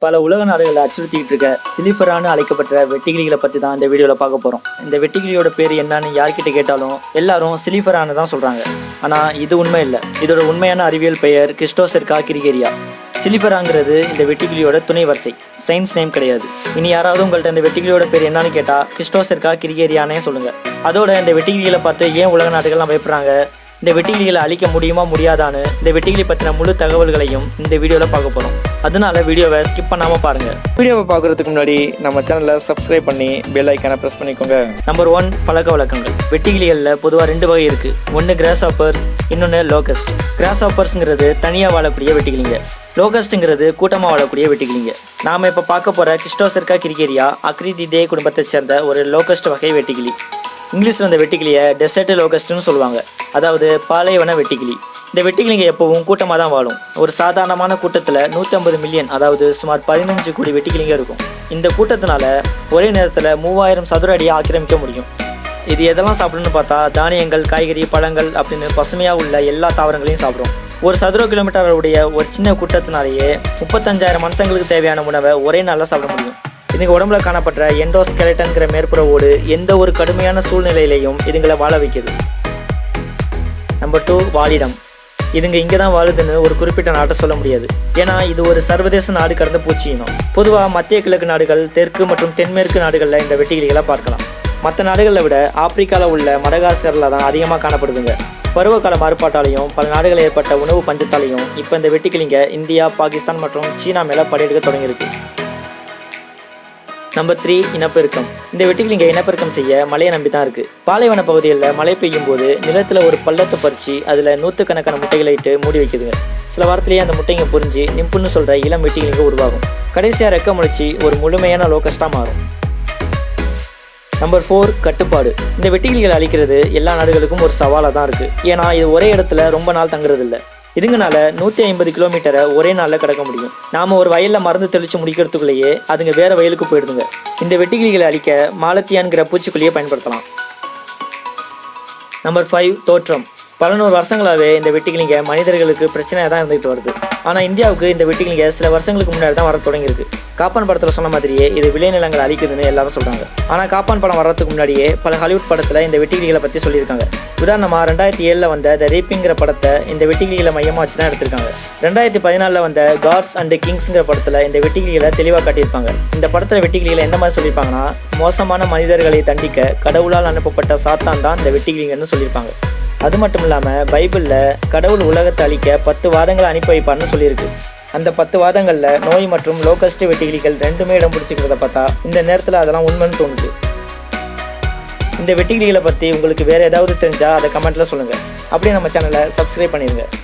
பல உலக நாடுகளை அச்சுறுத்திட்டு இருக்க சிலிஃபரான்னு அழைக்கப்பட்ட வெட்டுக்கிளிகளை பற்றி தான் இந்த வீடியோவில் பார்க்க போகிறோம் இந்த வெட்டுக்கிளியோட பேர் என்னன்னு யார்கிட்ட கேட்டாலும் எல்லாரும் சிலிஃபரான்னு தான் சொல்கிறாங்க ஆனால் இது உண்மை இல்லை இதோட உண்மையான அறிவியல் பெயர் கிறிஸ்டோசெர்கா கிரிகேரியா சிலிஃபராங்கிறது இந்த வெட்டுக்கிளியோட துணை வரிசை சயின்ஸ் நேம் கிடையாது இனி யாராவது உங்கள்ட்ட இந்த வெட்டுக்கிளியோட பேர் என்னன்னு கேட்டால் கிறிஸ்டோசெர்கா கிரிகேரியானே சொல்லுங்கள் அதோட இந்த வெட்டுக்கிளிகளை பார்த்து ஏன் உலக நாடுகள்லாம் பயப்படுறாங்க இந்த வெட்டுக்கிளிகளை அழிக்க முடியுமா முடியாதான்னு இந்த வெட்டுக்கிளி பற்றின முழு தகவல்களையும் இந்த வீடியோவில் பார்க்க போகிறோம் அதனால வீடியோவை ஸ்கிப் பண்ணாமல் பாருங்கள் வீடியோவை பார்க்குறதுக்கு முன்னாடி நம்ம சேனலை சப்ஸ்கிரைப் பண்ணி பெல் ஐக்கானை ப்ரெஸ் பண்ணிக்கோங்க நம்பர் ஒன் பழக்க வழக்கங்கள் வெட்டுக்கிளிகளில் பொதுவாக ரெண்டு வகை இருக்குது ஒன்று கிராஸ் ஆப்பர்ஸ் இன்னொன்று லோகஸ்ட் கிராஸ் ஆப்பர்ஸ்ங்கிறது தனியாக வாழக்கூடிய வெட்டுக்கிளிங்க லோகஸ்ட்டுங்கிறது கூட்டமாக வாழக்கூடிய வெட்டுக்கிளிங்க நாம் இப்போ பார்க்க போகிற கிறிஸ்டோசெர்கா கிரிகேரியா அக்ரிடிடே குடும்பத்தை சேர்ந்த ஒரு லோகஸ்ட் வகை வெட்டுக்கிளி இங்கிலீஷில் இந்த வெட்டுக்கிளியை டெசர்ட் லோகஸ்ட்னு சொல்லுவாங்க அதாவது பாலைவன வெட்டுக்கிளி இந்த வெட்டுக்கிளிங்க எப்பவும் கூட்டமாக தான் வாழும் ஒரு சாதாரணமான கூட்டத்தில் நூற்றம்பது மில்லியன் அதாவது சுமார் பதினஞ்சு கோடி வெட்டுக்கிளிங்க இருக்கும் இந்த கூட்டத்தினால ஒரே நேரத்தில் மூவாயிரம் சதுர அடியை ஆக்கிரமிக்க முடியும் இது எதெல்லாம் சாப்பிடுன்னு பார்த்தா தானியங்கள் காய்கறி பழங்கள் அப்படின்னு பசுமையாக உள்ள எல்லா தாவரங்களையும் சாப்பிடும் ஒரு சதுர கிலோமீட்டருடைய ஒரு சின்ன கூட்டத்தினாலேயே முப்பத்தஞ்சாயிரம் மனுஷங்களுக்கு தேவையான உணவை ஒரே நாளில் சாப்பிட முடியும் இதுங்க உடம்புல காணப்படுற எண்டோஸ்கெலட்டன்கிற மேற்புற ஓடு எந்த ஒரு கடுமையான சூழ்நிலையிலையும் இதுங்களை வாழ வைக்குது நம்பர் டூ வாழிடம் இதுங்க இங்கே தான் வாழுதுன்னு ஒரு குறிப்பிட்ட நாட்டை சொல்ல முடியாது ஏன்னா இது ஒரு சர்வதேச நாடு கடந்த பூச்சி இனம் பொதுவாக மத்திய கிழக்கு நாடுகள் தெற்கு மற்றும் தென்மேற்கு நாடுகளில் இந்த வெட்டுக்கிளிகளை பார்க்கலாம் மற்ற நாடுகளை விட ஆப்பிரிக்காவில் உள்ள மடகாஸ்கரில் தான் அதிகமாக காணப்படுதுங்க பருவகால மாறுபாட்டாலையும் பல நாடுகளில் ஏற்பட்ட உணவு பஞ்சத்தாலையும் இப்போ இந்த வெட்டுக்கிளிங்க இந்தியா பாகிஸ்தான் மற்றும் சீனா மேலே படையெடுக்க தொடங்கியிருக்கு நம்பர் த்ரீ இனப்பெருக்கம் இந்த வெட்டுக்கிளிங்க இனப்பெருக்கம் செய்ய மழையை நம்பி தான் இருக்கு பாலைவன பகுதிகளில் மழை பெய்யும் போது நிலத்தில் ஒரு பள்ளத்தை பறிச்சு அதில் நூற்றுக்கணக்கான முட்டைகளை இட்டு மூடி வைக்குதுங்க சில வாரத்திலேயே அந்த முட்டைங்க புரிஞ்சு நிம்புன்னு சொல்கிற இளம் வெட்டுக்கிளிங்க உருவாகும் கடைசியாக ரெக்க முளைச்சி ஒரு முழுமையான லோகஸ்டாக மாறும் நம்பர் ஃபோர் கட்டுப்பாடு இந்த வெட்டுக்கிளிகளை அழிக்கிறது எல்லா நாடுகளுக்கும் ஒரு சவாலாக தான் இருக்குது ஏன்னா இது ஒரே இடத்துல ரொம்ப நாள் தங்குறது இல்லை இதுங்கனால நூற்றி ஐம்பது கிலோமீட்டரை ஒரே நாளில் கடக்க முடியும் நாம் ஒரு வயலில் மருந்து தெளித்து முடிக்கிறதுக்குள்ளேயே அதுங்க வேறு வயலுக்கு போயிடுதுங்க இந்த வெட்டுக்கிளிகளை அழிக்க மாலத்தியான்கிற பூச்சிக்கொல்லியை பயன்படுத்தலாம் நம்பர் ஃபைவ் தோற்றம் பல நூறு வருஷங்களாகவே இந்த வெட்டுக்கிளிங்க மனிதர்களுக்கு பிரச்சனையாக தான் இருந்துகிட்டு வருது ஆனால் இந்தியாவுக்கு இந்த வெட்டுக்கிளிங்க சில வருஷங்களுக்கு முன்னாடி தான் வர தொடங்கியிருக்கு காப்பான் படத்தில் சொன்ன மாதிரியே இது விளைநிலங்கள் அழிக்குதுன்னு எல்லாரும் சொல்கிறாங்க ஆனால் காப்பான் படம் வர்றதுக்கு முன்னாடியே பல ஹாலிவுட் படத்தில் இந்த வெட்டுக்கிளிகளை பற்றி சொல்லியிருக்காங்க உதாரணமாக ரெண்டாயிரத்தி ஏழில் வந்த த ரேப்பிங்கிற படத்தை இந்த வெட்டுக்கிளிகளை மையமாக வச்சு தான் எடுத்திருக்காங்க ரெண்டாயிரத்தி பதினாலில் வந்த காட்ஸ் அண்ட் கிங்ஸ்ங்கிற படத்தில் இந்த வெட்டுக்கிளிகளை தெளிவாக காட்டியிருப்பாங்க இந்த படத்தில் வெட்டுக்கிளிகளை எந்த மாதிரி சொல்லியிருப்பாங்கன்னா மோசமான மனிதர்களை தண்டிக்க கடவுளால் அனுப்பப்பட்ட சாத்தான் தான் இந்த வெட்டுக்கிளிங்கன்னு சொல்லியிருப்பாங்க அது மட்டும் இல்லாமல் பைபிளில் கடவுள் உலகத்தை அழிக்க பத்து வாதங்களை அனுப்பி வைப்பார்னு சொல்லியிருக்கு அந்த பத்து வாதங்களில் நோய் மற்றும் லோகஸ்ட் வெட்டுக்கிளிகள் ரெண்டுமே இடம் பிடிச்சிக்கிறத பார்த்தா இந்த நேரத்தில் அதெல்லாம் உண்மைன்னு தோணுது இந்த வெட்டுக்கிளிகளை பற்றி உங்களுக்கு வேறு ஏதாவது தெரிஞ்சால் அதை கமெண்ட்டில் சொல்லுங்கள் அப்படியே நம்ம சேனலை சப்ஸ்கிரைப் பண்ணிடுங்க